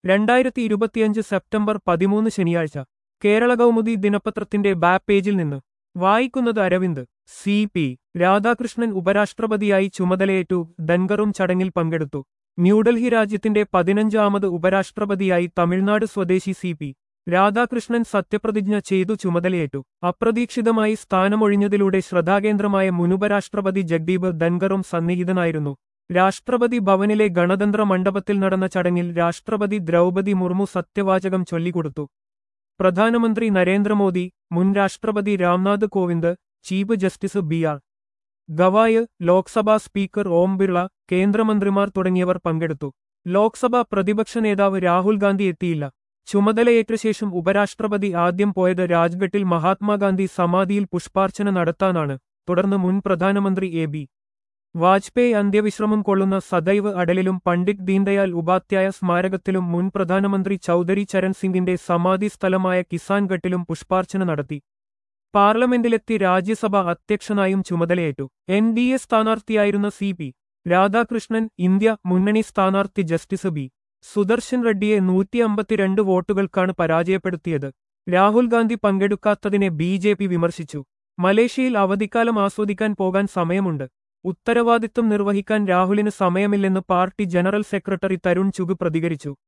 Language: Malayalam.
രണ്ടായിരത്തി ഇരുപത്തിയഞ്ച് സെപ്റ്റംബർ പതിമൂന്ന് ശനിയാഴ്ച കേരള കൗമുദി ദിനപത്രത്തിന്റെ ബാക്ക് പേജിൽ നിന്ന് വായിക്കുന്നത് അരവിന്ദ് സി പി രാധാകൃഷ്ണൻ ഉപരാഷ്ട്രപതിയായി ചുമതലയേറ്റു ധൻഗറും ചടങ്ങിൽ പങ്കെടുത്തു ന്യൂഡൽഹി രാജ്യത്തിന്റെ പതിനഞ്ചാമത് ഉപരാഷ്ട്രപതിയായി തമിഴ്നാട് സ്വദേശി സി പി രാധാകൃഷ്ണൻ സത്യപ്രതിജ്ഞ ചെയ്തു ചുമതലയേറ്റു അപ്രതീക്ഷിതമായി സ്ഥാനമൊഴിഞ്ഞതിലൂടെ ശ്രദ്ധാകേന്ദ്രമായ മുനുപരാഷ്ട്രപതി ജഗ്ദീപ് ധൻഗറും സന്നിഹിതനായിരുന്നു രാഷ്ട്രപതി ഭവനിലെ ഗണതന്ത്ര മണ്ഡപത്തിൽ നടന്ന ചടങ്ങിൽ രാഷ്ട്രപതി ദ്രൗപതി മുർമു സത്യവാചകം ചൊല്ലിക്കൊടുത്തു പ്രധാനമന്ത്രി നരേന്ദ്രമോദി മുൻ രാഷ്ട്രപതി Ramnath Kovind chief justice B R Gavai Lok Sabha speaker Om Birla കേന്ദ്രമന്ത്രിമാർ തുടങ്ങിയവർ പങ്കെടുത്തു ലോക്സഭാ പ്രതിപക്ഷ നേതാവ് രാഹുൽ ഗാന്ധി എത്തിയില്ല ചുമതലയേറ്റ ശേഷം ഉപരാഷ്ട്രപതി ആദ്യം പോയത് രാജ്ഘട്ടിൽ മഹാത്മാഗാന്ധി സമാധിയിൽ പുഷ്പാർച്ചന നടത്താനാണ് തുടർന്ന് മുൻ പ്രധാനമന്ത്രി എ ബി വാജ്പേയി അന്ത്യവിശ്രമം കൊള്ളുന്ന സദൈവ് അടലിലും പണ്ഡിറ്റ് ദീൻദയാൽ ഉപാധ്യായ സ്മാരകത്തിലും മുൻ പ്രധാനമന്ത്രി ചൌധരി ചരൺ സിംഗിന്റെ സമാധി സ്ഥലമായ കിസാൻഘട്ടിലും പുഷ്പാർച്ചന നടത്തി പാർലമെന്റിലെത്തി രാജ്യസഭ അധ്യക്ഷനായും ചുമതലയേറ്റു എൻ ഡി എ സ്ഥാനാർത്ഥിയായിരുന്ന സി പി രാധാകൃഷ്ണൻ ഇന്ത്യ മുന്നണി സ്ഥാനാർത്ഥി ജസ്റ്റിസ് ബി സുദർശൻ റെഡ്ഡിയെ നൂറ്റി അമ്പത്തിരണ്ട് വോട്ടുകൾക്കാണ് പരാജയപ്പെടുത്തിയത് രാഹുൽ ഗാന്ധി പങ്കെടുക്കാത്തതിനെ ബി ജെ പി വിമർശിച്ചു മലേഷ്യയിൽ അവധിക്കാലം ആസ്വദിക്കാൻ പോകാൻ സമയമുണ്ട് ഉത്തരവാദിത്വം നിർവഹിക്കാൻ രാഹുലിന് സമയമില്ലെന്ന് party general secretary Tarun Chugh പ്രതികരിച്ചു